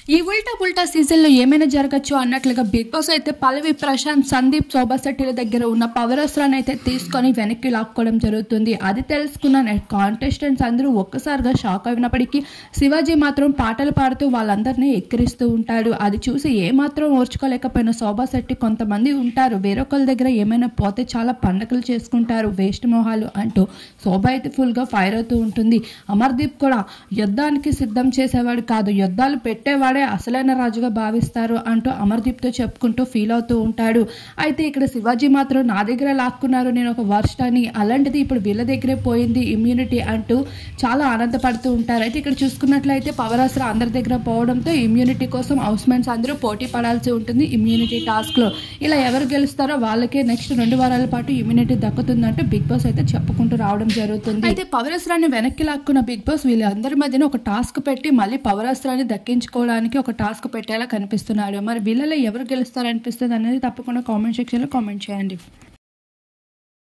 ఈ ఉల్టా ఉల్టా సీజన్ లో ఏమైనా జరగచ్చు అన్నట్లుగా బిగ్ బాస్ అయితే పల్లవి ప్రశాంత్ సందీప్ శోభాశెట్టిల దగ్గర ఉన్న పవర్ అస్త్రాన్ని అయితే తీసుకొని వెనక్కి లాక్కోవడం జరుగుతుంది అది తెలుసుకున్న కాంటెస్టెంట్స్ అందరూ ఒక్కసారిగా షాక్ అయినప్పటికీ శివాజీ మాత్రం పాటలు పాడుతూ వాళ్ళందరినీ ఎక్కిరిస్తూ ఉంటాడు అది చూసి ఏ మాత్రం ఓర్చుకోలేకపోయిన శోభాశెట్టి కొంతమంది ఉంటారు వేరొకరి దగ్గర ఏమైనా పోతే చాలా పండగలు చేసుకుంటారు వేస్ట్ మొహాలు అంటూ శోభ అయితే ఫుల్గా ఫైర్ అవుతూ ఉంటుంది అమర్దీప్ కూడా యుద్ధానికి సిద్ధం చేసేవాడు కాదు యుద్ధాలు పెట్టేవాడే అసలైన రాజుగా భావిస్తారు అంటూ అమర్దీప్తో చెప్పుకుంటూ ఫీల్ అవుతూ ఉంటాడు అయితే ఇక్కడ శివాజీ మాత్రం నా దగ్గర లాక్కున్నారు నేను ఒక వర్స్ట్ అని అలాంటిది ఇప్పుడు వీళ్ళ దగ్గరే పోయింది ఇమ్యూనిటీ అంటూ చాలా ఆనందపడుతూ ఉంటారు అయితే ఇక్కడ చూసుకున్నట్లయితే పవర్ అసలు అందరి దగ్గర పోవడంతో ఇమ్యూనిటీ కోసం హౌస్ మేట్స్ అందరూ పోటీ పడాల్సి ఉంటుంది ఇమ్యూనిటీ టాస్క్లో ఇలా ఎవరు గెలుస్తారో వాళ్ళకే నెక్స్ట్ రెండు వారాల పాటు ఇమ్యూనిటీ దక్కుతుందంటూ బిగ్ బాస్ అయితే చెప్పుకుంటూ రావడం జరుగుతుంది అయితే పవర్ అస్త్రాన్ని వెనక్కి లాక్కున్న బిగ్ బాస్ వీళ్ళందరి మధ్యన ఒక టాస్క్ పెట్టి మళ్ళీ పవర్ అస్త్రాన్ని దక్కించుకోవడానికి ఒక టాస్క్ పెట్టేలా కనిపిస్తున్నాడు మరి వీళ్ళలో ఎవరు గెలుస్తారనిపిస్తుంది అనేది తప్పకుండా కామెంట్ సెక్షన్లో కామెంట్ చేయండి